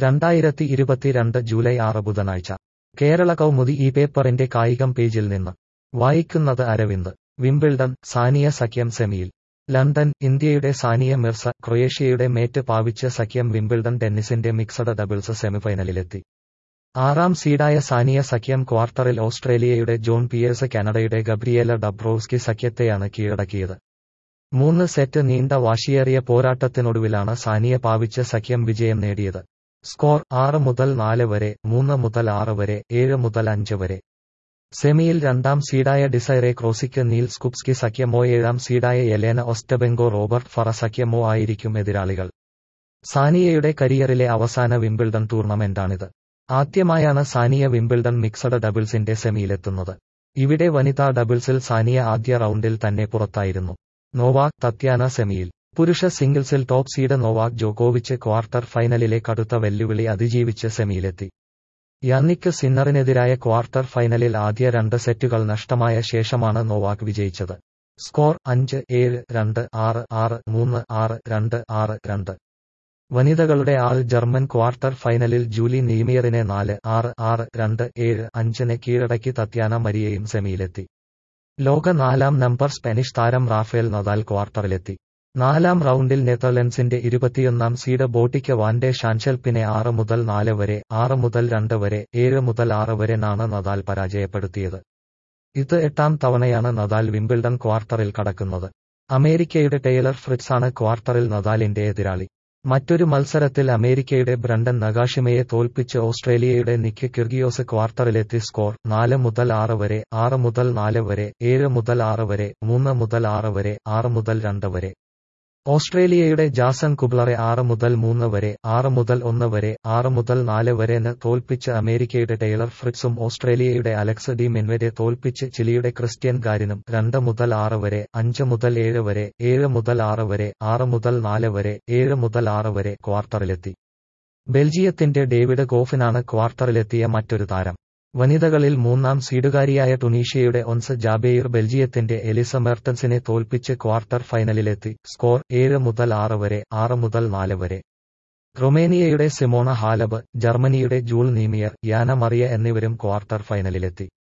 രണ്ടായിരത്തി ഇരുപത്തിരണ്ട് ജൂലൈ ആറ് ബുധനാഴ്ച കേരള കൗമുദി ഈ പേപ്പറിന്റെ കായികം പേജിൽ നിന്ന് വായിക്കുന്നത് അരവിന്ദ് വിംബിൾഡൺ സാനിയ സഖ്യം സെമിയിൽ ലണ്ടൻ ഇന്ത്യയുടെ സാനിയ മിർസ ക്രൊയേഷ്യയുടെ മേറ്റ് പാവിച്ച് സഖ്യം വിംബിൾഡൺ ടെന്നീസിന്റെ മിക്സഡ് ഡബിൾസ് സെമിഫൈനലിലെത്തി ആറാം സീഡായ സാനിയ സഖ്യം ക്വാർട്ടറിൽ ഓസ്ട്രേലിയയുടെ ജോൺ പിയേഴ്സ് കാനഡയുടെ ഗബ്രിയേല ഡബ്രോവ്സ്കി സഖ്യത്തെയാണ് കീഴടക്കിയത് മൂന്ന് സെറ്റ് നീണ്ട വാശിയേറിയ പോരാട്ടത്തിനൊടുവിലാണ് സാനിയ പാവിച്ച് സഖ്യം വിജയം നേടിയത് സ്കോർ ആറ് മുതൽ നാല് വരെ മൂന്ന് മുതൽ ആറ് വരെ ഏഴ് മുതൽ അഞ്ച് വരെ സെമിയിൽ രണ്ടാം സീഡായ ഡിസൈറെ ക്രോസിക്ക് നീൽ സ്കുപ്സ്കി സഖ്യമോ ഏഴാം സീഡായ യെലേന ഒസ്റ്റബെങ്കോ റോബർട്ട് ഫറ സഖ്യമോ ആയിരിക്കും എതിരാളികൾ സാനിയയുടെ കരിയറിലെ അവസാന വിംബിൾഡൺ ടൂർണമെന്റാണിത് ആദ്യമായാണ് സാനിയ വിംബിൾഡൺ മിക്സഡ് ഡബിൾസിന്റെ സെമിയിലെത്തുന്നത് ഇവിടെ വനിതാ ഡബിൾസിൽ സാനിയ ആദ്യ റൗണ്ടിൽ തന്നെ പുറത്തായിരുന്നു നോവാക് തത്യാന സെമിയിൽ പുരുഷ സിംഗിൾസിൽ ടോപ്പ് സീഡ് നോവാക് ജോക്കോവിച്ച് ക്വാർട്ടർ ഫൈനലിലെ കടുത്ത വെല്ലുവിളി അതിജീവിച്ച് സെമിയിലെത്തി യാന്നിക്ക് സിന്നറിനെതിരായ ക്വാർട്ടർ ഫൈനലിൽ ആദ്യ രണ്ട് സെറ്റുകൾ നഷ്ടമായ ശേഷമാണ് നോവാക് വിജയിച്ചത് സ്കോർ അഞ്ച് ഏഴ് രണ്ട് ആറ് ആറ് മൂന്ന് ആറ് രണ്ട് ആറ് രണ്ട് വനിതകളുടെ ആൾ ജർമ്മൻ ക്വാർട്ടർ ഫൈനലിൽ ജൂലി നെയ്മിയറിനെ നാല് ആറ് ആറ് രണ്ട് ഏഴ് അഞ്ചിന് കീഴടക്കി തത്യാന മരിയയും സെമിയിലെത്തി ലോക നാലാം നമ്പർ സ്പാനിഷ് താരം റാഫേൽ നദാൽ ക്വാർട്ടറിലെത്തി നാലാം റൗണ്ടിൽ നെതർലൻഡ്സിന്റെ ഇരുപത്തിയൊന്നാം സീഡ് ബോട്ടിക്ക് വാൻഡെ ഷാൻഷെൽപ്പിനെ ആറ് മുതൽ നാല് വരെ ആറ് മുതൽ രണ്ട് വരെ ഏഴ് മുതൽ ആറ് വരെ നാണ് നദാൽ പരാജയപ്പെടുത്തിയത് ഇത് എട്ടാം തവണയാണ് നദാൽ വിംബിൾഡൺ ക്വാർട്ടറിൽ കടക്കുന്നത് അമേരിക്കയുടെ ടൈലർ ഫ്രിറ്റ്സാണ് ക്വാർട്ടറിൽ നദാലിന്റെ എതിരാളി മറ്റൊരു മത്സരത്തിൽ അമേരിക്കയുടെ ബ്രണ്ടൻ നഗാഷിമയെ തോൽപ്പിച്ച് ഓസ്ട്രേലിയയുടെ നിക്ക് കിർഗിയോസ് ക്വാർട്ടറിലെത്തി സ്കോർ നാല് മുതൽ ആറ് വരെ ആറ് മുതൽ നാല് വരെ ഏഴ് മുതൽ ആറ് വരെ മൂന്ന് മുതൽ ആറ് വരെ ആറ് മുതൽ രണ്ട് വരെ ഓസ്ട്രേലിയയുടെ ജാസൺ കുബ്ലറെ ആറ് മുതൽ മൂന്ന് വരെ ആറ് മുതൽ ഒന്ന് വരെ ആറ് മുതൽ നാല് വരെന് തോൽപ്പിച്ച് അമേരിക്കയുടെ ടൈലർ ഫ്രിറ്റ്സും ഓസ്ട്രേലിയയുടെ അലക്സ് ഡി മെൻവരെ തോൽപ്പിച്ച് ചിലിയുടെ ക്രിസ്ത്യൻ ഗാരിനും രണ്ട് മുതൽ ആറ് വരെ അഞ്ച് മുതൽ ഏഴ് വരെ ഏഴ് മുതൽ ആറ് വരെ ആറ് മുതൽ നാല് വരെ ഏഴ് മുതൽ ആറ് വരെ ക്വാർട്ടറിലെത്തി ബെൽജിയത്തിന്റെ ഡേവിഡ് ഗോഫിനാണ് ക്വാർട്ടറിലെത്തിയ മറ്റൊരു താരം വനിതകളിൽ മൂന്നാം സീഡുകാരിയായ ടുണീഷ്യയുടെ ഒൻസ് ജാബെയിർ ബെൽജിയത്തിന്റെ എലിസ മെർട്ടൻസിനെ തോൽപ്പിച്ച് ക്വാർട്ടർ ഫൈനലിലെത്തി സ്കോർ ഏഴ് മുതൽ ആറ് വരെ ആറ് മുതൽ നാല് വരെ റൊമേനിയയുടെ സിമോണ ഹാലബ് ജർമ്മനിയുടെ ജൂൾ നീമിയർ യാന മറിയ എന്നിവരും ക്വാർട്ടർ ഫൈനലിലെത്തി